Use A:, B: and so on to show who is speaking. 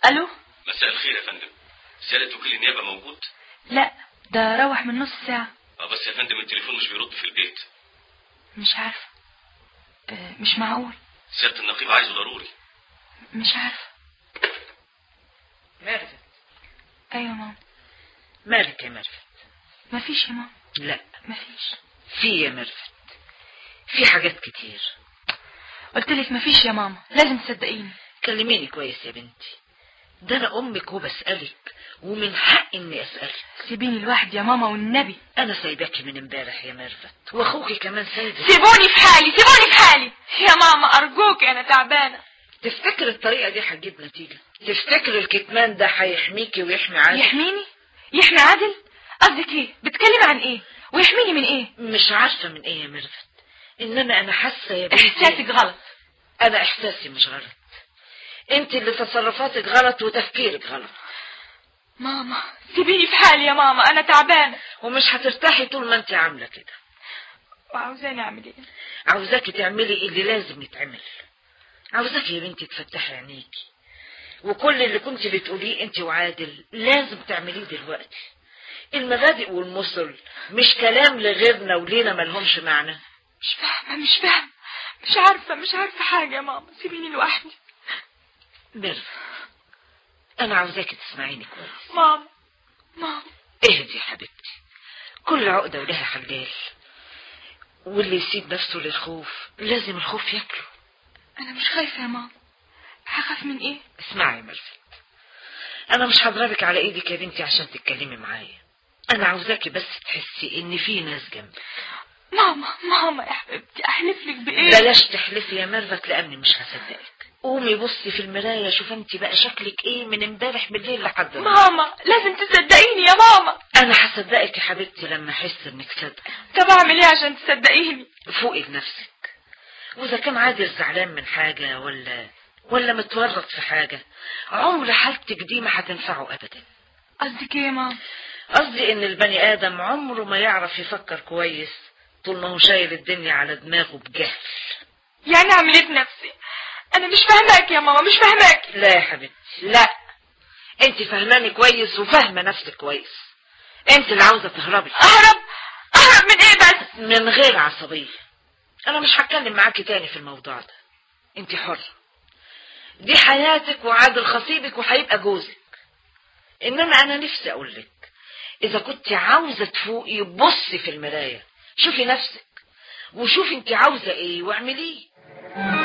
A: الو
B: مساء الخير يا فندم سيادة وكيل النيابة موجود
A: لا ده روح من نص ساعة
B: اه بس يا فندم التليفون مش بيرد في البيت
A: مش عارفة آه، مش معقول
B: سيادة النقيب عايزه ضروري
A: مش عارفة
C: ميرفت
A: ايوه ماما
C: مالك يا ميرفت
A: مفيش يا ماما
C: لا
A: مفيش
C: في يا ميرفت في حاجات كتير
A: قلت لك مفيش يا ماما لازم تصدقيني
C: كلميني كويس يا بنتي ده انا امك وبسألك ومن حقي اني اسألك
A: سيبيني لوحدي يا ماما والنبي
C: انا سايباكي من امبارح يا ميرفت واخوكي كمان سايبك
A: سيبوني في حالي سيبوني في حالي يا ماما ارجوك انا تعبانة
C: تفتكر الطريقة دي هتجيب نتيجة تفتكر الكتمان ده هيحميكي ويحمي عادل
A: يحميني يحمي عادل قصدك ايه بتكلمي عن ايه ويحميني من ايه
C: مش عارفة من ايه يا ميرفت انما انا حاسة يا بنتي
A: احساسك غلط
C: انا احساسي مش غلط انت اللي تصرفاتك غلط وتفكيرك غلط
A: ماما سيبيني في حالي يا ماما انا تعبانة
C: ومش هترتاحي طول ما انت عاملة كده
A: وعاوزاني اعمل ايه
C: عاوزاكي تعملي اللي لازم يتعمل عاوزاكي يا بنتي تفتحي عينيكي وكل اللي كنت بتقوليه انت وعادل لازم تعمليه دلوقتي المبادئ والمثل مش كلام لغيرنا ولينا ملهمش معنى
A: مش فاهمة مش فاهمة مش عارفة مش عارفة حاجة يا ماما سيبيني لوحدي
C: ميرفت انا عاوزاكي تسمعيني كويس
A: ماما ماما
C: اهدي يا حبيبتي كل عقدة ولها حجال واللي يسيب نفسه للخوف لازم الخوف ياكله
A: انا مش خايفة يا ماما هخاف من ايه
C: اسمعي يا ميرفت انا مش هضربك على ايدك يا بنتي عشان تتكلمي معايا انا عاوزاكي بس تحسي ان في ناس جنبك
A: ماما ماما يا حبيبتي احلف لك بايه
C: بلاش تحلفي يا ميرفت لاني مش هصدقك قومي بصي في المرايه شوف انت بقى شكلك ايه من امبارح بالليل لحد النهارده
A: ماما لازم تصدقيني يا ماما
C: انا هصدقك يا حبيبتي لما احس انك صادقه
A: طب اعمل ايه عشان تصدقيني
C: فوقي بنفسك واذا كان عادل زعلان من حاجه ولا ولا متورط في حاجه عمر حالتك دي ما هتنفعه ابدا
A: قصدك ايه يا ماما
C: قصدي ان البني ادم عمره ما يعرف يفكر كويس طول ما هو شايل الدنيا على دماغه بجهل
A: يعني اعمل ايه في نفسي انا مش فاهماك يا ماما مش فاهماك
C: لا يا حبيبتي لا انت فهماني كويس وفاهمه نفسك كويس انت اللي عاوزه تهربي
A: اهرب اهرب من ايه بس
C: من غير عصبيه انا مش هتكلم معاكي تاني في الموضوع ده انت حره دي حياتك وعادل خطيبك وهيبقى جوزك انما انا نفسي اقول لك اذا كنت عاوزه تفوقي بصي في المرايه شوفي نفسك وشوفي انت عاوزه ايه واعمليه